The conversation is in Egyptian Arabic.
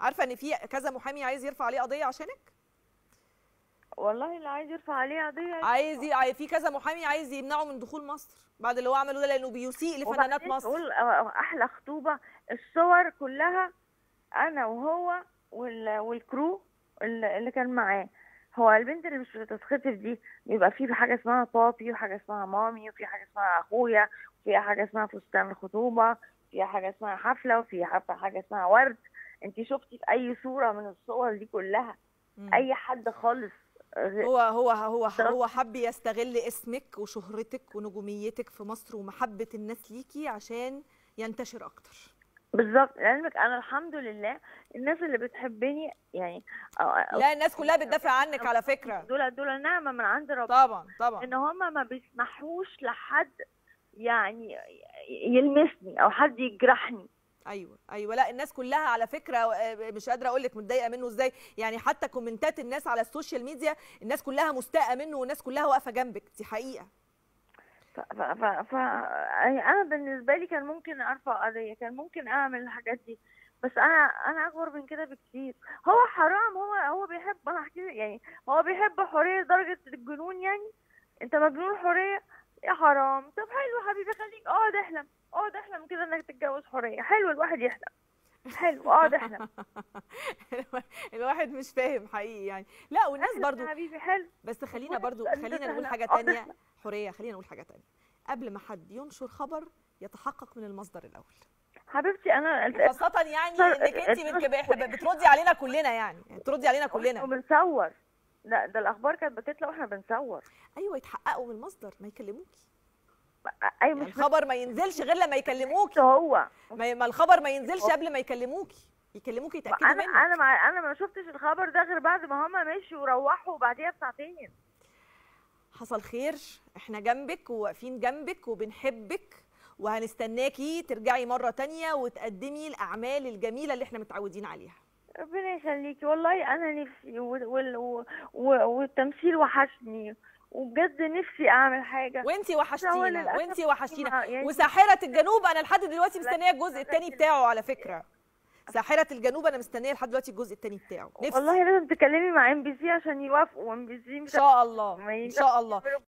عارفه ان في كذا محامي عايز يرفع عليه قضيه عشانك والله اللي عايز يرفع عليه قضيه عايز ي... عاي- في كذا محامي عايز يمنعه من دخول مصر بعد اللي هو عمله ده لانه بيسيء لفنانات وبعدين مصر تقول آه، احلى خطوبه الصور كلها انا وهو وال... والكرو اللي اللي كان معاه هو البنت اللي مش بتتخطب دي بيبقى في حاجه اسمها بابي وحاجه اسمها مامي وفي حاجه اسمها اخويا وفي حاجه اسمها فستان الخطوبه في حاجه اسمها حفله وفي حفله حاجه اسمها ورد انت شفتي في اي صوره من الصور دي كلها مم. اي حد خالص غ- هو هو هو ده- هو حب يستغل اسمك وشهرتك ونجوميتك في مصر ومحبه الناس ليكي عشان ينتشر اكتر بالظبط لعلمك انا الحمد لله الناس اللي بتحبني يعني آه، لا الناس كلها بتدافع عنك على فكره دول دول نعمه من عند ربنا طبعا طبعا ان هم ما بيسمحوش لحد يعني يلمسني او حد يجرحني ايوه ايوه لا الناس كلها على فكره آه، مش قادره اقول لك متضايقه منه ازاي يعني حتى كومنتات الناس على السوشيال ميديا الناس كلها مستاءه منه والناس كلها واقفه جنبك دي حقيقه ف, ف, ف, ف يعني انا بالنسبه لي كان ممكن ارفع قضيه كان ممكن اعمل الحاجات دي بس انا انا اكبر من كده بكتير هو حرام هو هو بيحب انا احكي لك يعني هو بيحب حريه لدرجه الجنون يعني انت مجنون حريه يا حرام طب حلو حبيبي خليك اقعد احلم اقعد احلم كده انك تتجوز حريه حلو الواحد يحلم حلو اقعد احلم الواحد مش فاهم حقيقي يعني لا والناس احلم برضو يا حبيبي حلو بس خلينا والله برضو أنت خلينا نقول تحلم. حاجه آه، تانية تحلم. حوريه خلينا نقول حاجه تانية قبل ما حد ينشر خبر يتحقق من المصدر الاول حبيبتي انا خاصه يعني انك انت بتجيب- احنا بتردي علينا كلنا يعني يعني بتردي علينا كلنا وبنصور لا ده الاخبار كانت بتطلع واحنا بنصور ايوه يتحققوا من المصدر ما يكلموكي اي يعني مش الخبر ما ينزلش غير لما يكلموكي هو ما ما الخبر ما ينزلش قبل ما يكلموكي يكلموكي يتاكدوا انا منك انا مع انا ما شفتش الخبر ده غير بعد ما هما مشوا وروحوا بعديها بساعتين حصل خير احنا جنبك وواقفين جنبك وبنحبك وهنستناكي ترجعي مرة تانية وتقدمي الأعمال الجميلة اللي احنا متعودين عليها ربنا يخليكي والله انا نفسي وال- وال- و- و- والتمثيل وحشني وبجد نفسي اعمل حاجه وانتي هو وحشتينا للأسف وانتي وحشتينا ما- يعني- وساحرة الجنوب أنا لحد دلوقتي لا، مستنية الجزء لا، التاني لا. بتاعه على فكرة ساحرة الجنوب أنا مستنية لحد دلوقتي الجزء التاني بتاعه نفسي والله لازم تكلمي مع ام بي سي عشان يوافقوا ام بي سي إن شاء الله ما إن شاء الله ينفعش